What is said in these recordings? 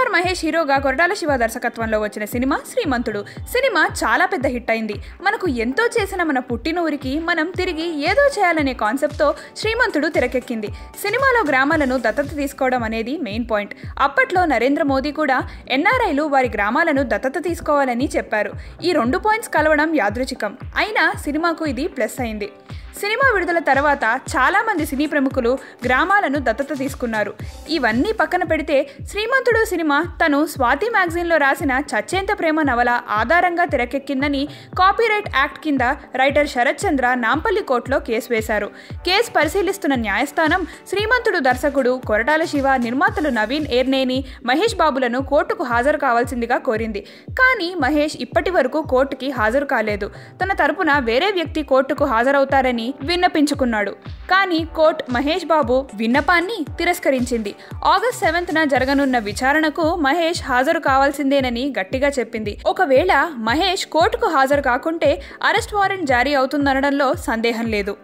Star Mahesh హీరోగా కొరటాల శివ దర్శకత్వంలో వచ్చిన సినిమా శ్రీమంతుడు సినిమా చాలా పెద్ద హిట్ అయింది మనకు ఎంతో చేసిన మన పుట్టినూరికి మనం తిరిగి ఏదో చేయాలనే కాన్సెప్ట్తో శ్రీమంతుడు తెరకెక్కింది సినిమాలో గ్రామాలను దత్తత తీసుకోవడం అనేది మెయిన్ పాయింట్ అప్పట్లో నరేంద్ర మోదీ కూడా ఎన్ఆర్ఐలు వారి గ్రామాలను దత్తత తీసుకోవాలని చెప్పారు ఈ రెండు పాయింట్స్ కలవడం యాదృచ్ఛికం అయినా సినిమాకు ఇది ప్లస్ అయింది సినిమా విడుదల తర్వాత చాలామంది సినీ ప్రముఖులు గ్రామాలను దత్తత తీసుకున్నారు ఇవన్నీ పక్కన పెడితే శ్రీమంతుడు సినిమా తను స్వాతి మ్యాగజైన్లో రాసిన చచ్చేంత ప్రేమ నవల ఆధారంగా తెరకెక్కిందని కాపీరైట్ యాక్ట్ కింద రైటర్ శరత్ చంద్ర నాంపల్లి కోర్టులో కేసు వేశారు కేసు పరిశీలిస్తున్న న్యాయస్థానం శ్రీమంతుడు దర్శకుడు కొరటాల శివ నిర్మాతలు నవీన్ ఏర్నేని మహేష్ బాబులను కోర్టుకు హాజరు కావాల్సిందిగా కోరింది కానీ మహేష్ ఇప్పటి వరకు కోర్టుకి హాజరు కాలేదు తన తరపున వేరే వ్యక్తి కోర్టుకు హాజరవుతారని విన్నపించుకున్నాడు కానీ కోర్టు మహేష్ బాబు విన్నపాన్ని తిరస్కరించింది ఆగస్ట్ సెవెంత్న జరగనున్న విచారణకు మహేష్ హాజరు కావాల్సిందేనని గట్టిగా చెప్పింది ఒకవేళ మహేష్ కోర్టుకు హాజరు కాకుంటే అరెస్ట్ వారెంట్ జారీ అవుతుందనడంలో సందేహం లేదు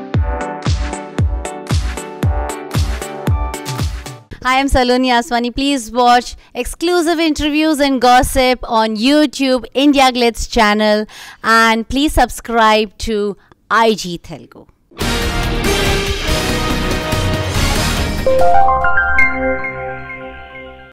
Hi, I'm Saloni Aswani. Please watch exclusive interviews and gossip on YouTube, India Glitz channel, and please subscribe to IG Telugu.